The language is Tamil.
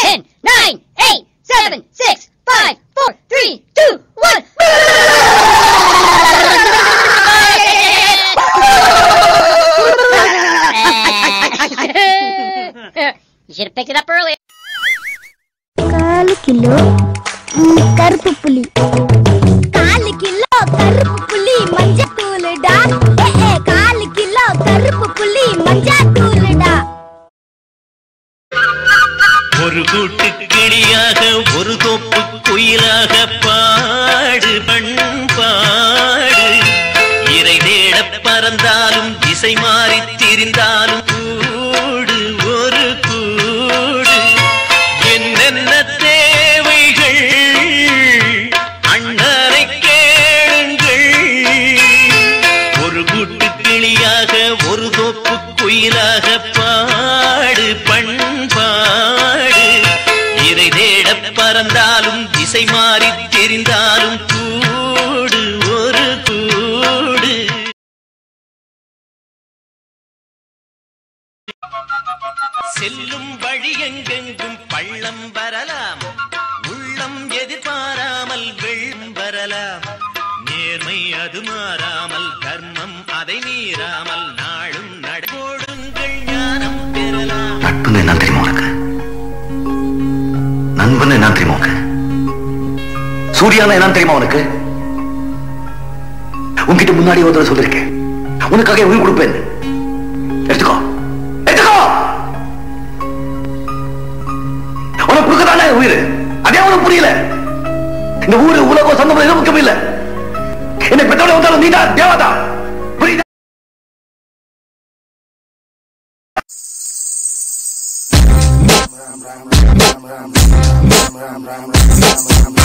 Ten, nine, eight, seven, six, five, four, three, two, one. you should have picked it up earlier. காலு கிலோ ம், கருப்பு புலி காலு கிலோ கருப்பு புலி மஞ்சள் தூளுடா ஏ ஏ, காலு கிலோ கருப்பு புலி மஞ்சள் தூளுடா ஒரு கூட்டு கிளியாக ஒரு தோப்பு குயிலாக பாடு பண்பாடு இறை தேட பறந்தாலும் திசை மாறி திரிந்தாலும் கூடு ஒரு கூடு என்னென்ன தேவைகள் அண்ணனை கேளுங்கள் ஒரு கூட்டு கிளியாக ஒரு தோப்பு குயிலாக பாடு பண்பாடு இதை தேட பறந்தாலும் திசை மாறி தெரிந்தாலும் கூடு ஒரு கூடு செல்லும் வழி எங்கெங்கும் பள்ளம் வரலாம் உள்ளம் எதிர்பாராமல் வெள்ளம் வரலாம் நேர்மை அது மாறாமல் தர்மம் அதை மீறாமல் நாளும் நடோடுங்கள் ஞானம் பெறலாம் நட்புன்னு என்ன தெரியுமா உனக்கு நண்பன் என்ன தெரியுமா உனக்கு சூர்யானா என்ன தெரியுமா உனக்கு உன்கிட்ட முன்னாடி ஒரு தடவை சொல்லிருக்கேன் உனக்காக என் உயிர் கொடுப்பேன் எடுத்துக்கோ எடுத்துக்கோ உனக்கு கொடுக்கதானே உயிர் அதே உனக்கு புரியல இந்த ஊரு உலகம் சொந்தம் எதுவும் முக்கியம் இல்ல என்னை பெற்றோட வந்தாலும் நீதான் தேவதா புரியுதா ram ram ram ram ram ram ram ram ram ram ram